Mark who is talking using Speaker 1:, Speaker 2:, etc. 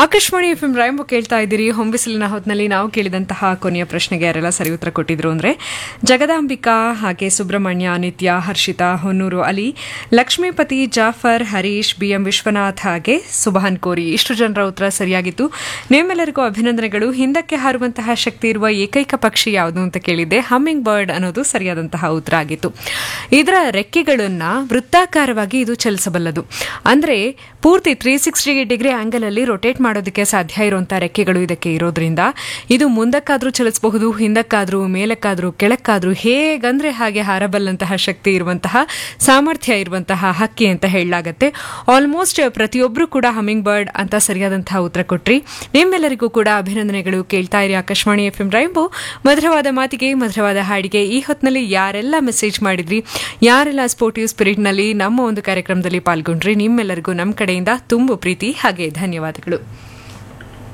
Speaker 1: Akashvani F M ರಾಯಂಬು ಕೇಳ್ತಾ ಇದ್ದೀರಿ ಹೊಂಬಿಸಿಲಿನ ಹೊತ್ತಿನಲ್ಲಿ ನಾವು ಕೇಳಿದಂತಹ ಕೊನೆಯ ಪ್ರಶ್ನೆಗೆ ಯಾರೆಲ್ಲ ಸರಿ ಉತ್ತರ ಕೊಟ್ಟಿದ್ರು ಅಂದ್ರೆ ಜಗದಾಂಬಿಕಾ ಹಾಗೆ ಸುಬ್ರಹ್ಮಣ್ಯ ನಿತ್ಯ ಹರ್ಷಿತಾ ಹೊನ್ನೂರು ಅಲಿ ಲಕ್ಷ್ಮೀಪತಿ ಜಾಫರ್ ಹರೀಶ್ ಬಿಎಂ ವಿಶ್ವನಾಥ್ ಹಾಗೆ ಸುಬಾನ್ ಕೋರಿ ಇಷ್ಟು ಜನರ ಉತ್ತರ ಸರಿಯಾಗಿತ್ತು ನಿಮ್ಮೆಲ್ಲರಿಗೂ ಅಭಿನಂದನೆಗಳು ಹಿಂದಕ್ಕೆ ಹಾರುವಂತಹ ಶಕ್ತಿ ಇರುವ ಏಕೈಕ ಪಕ್ಷಿ ಯಾವುದು ಅಂತ ಕೇಳಿದ್ದೆ ಹಮ್ಮಿಂಗ್ ಬರ್ಡ್ ಅನ್ನೋದು ಸರಿಯಾದಂತಹ ಉತ್ತರ ಆಗಿತ್ತು ಇದರ ರೆಕ್ಕೆಗಳನ್ನ ವೃತ್ತಾಕಾರವಾಗಿ ಇದು ಚಲಿಸಬಲ್ಲದು ಅಂದ್ರೆ ಪೂರ್ತಿ ತ್ರೀ ಸಿಕ್ಸ್ಟಿ ಡಿಗ್ರಿ ಆಂಗಲ್ ಅಲ್ಲಿ ರೊಟೇಟ್ ಮಾಡೋದಕ್ಕೆ ಸಾಧ್ಯ ಇರುವಂತಹ ರೆಕ್ಕೆಗಳು ಇದಕ್ಕೆ ಇರೋದ್ರಿಂದ ಇದು ಮುಂದಕ್ಕಾದ್ರೂ ಚಲಿಸಬಹುದು ಹಿಂದಕ್ಕಾದ್ರೂ ಮೇಲಕ್ಕಾದ್ರೂ ಕೆಳಕ್ಕಾದ್ರೂ ಹೇಗಂದ್ರೆ ಹಾಗೆ ಹಾರಬಲ್ಲಂತಹ ಶಕ್ತಿ ಇರುವಂತಹ ಸಾಮರ್ಥ್ಯ ಇರುವಂತಹ ಹಕ್ಕಿ ಅಂತ ಹೇಳಲಾಗತ್ತೆ ಆಲ್ಮೋಸ್ಟ್ ಪ್ರತಿಯೊಬ್ಬರು ಕೂಡ ಹಮ್ಮಿಂಗ್ ಬರ್ಡ್ ಅಂತ ಸರಿಯಾದಂತಹ ಉತ್ತರ ಕೊಟ್ರಿ ನಿಮ್ಮೆಲ್ಲರಿಗೂ ಕೂಡ ಅಭಿನಂದನೆಗಳು ಕೇಳ್ತಾ ಇರಿ ಆಕಾಶವಾಣಿ ಎಫ್ ಎಂ ರೈಂಬೋ ಮಧುರವಾದ ಮಾತಿಗೆ ಮಧುರವಾದ ಹಾಡಿಗೆ ಈ ಹೊತ್ತಿನಲ್ಲಿ ಯಾರೆಲ್ಲ ಮೆಸೇಜ್ ಮಾಡಿದ್ರಿ ಯಾರೆಲ್ಲ ಸ್ಪೋರ್ಟಿವ್ ಸ್ಪಿರಿಟ್ನಲ್ಲಿ ನಮ್ಮ ಒಂದು ಕಾರ್ಯಕ್ರಮದಲ್ಲಿ ಪಾಲ್ಗೊಂಡ್ರಿ ನಿಮ್ಮೆಲ್ಲರಿಗೂ ನಮ್ಮ ಕಡೆಯಿಂದ ತುಂಬು ಪ್ರೀತಿ ಹಾಗೆ ಧನ್ಯವಾದಗಳು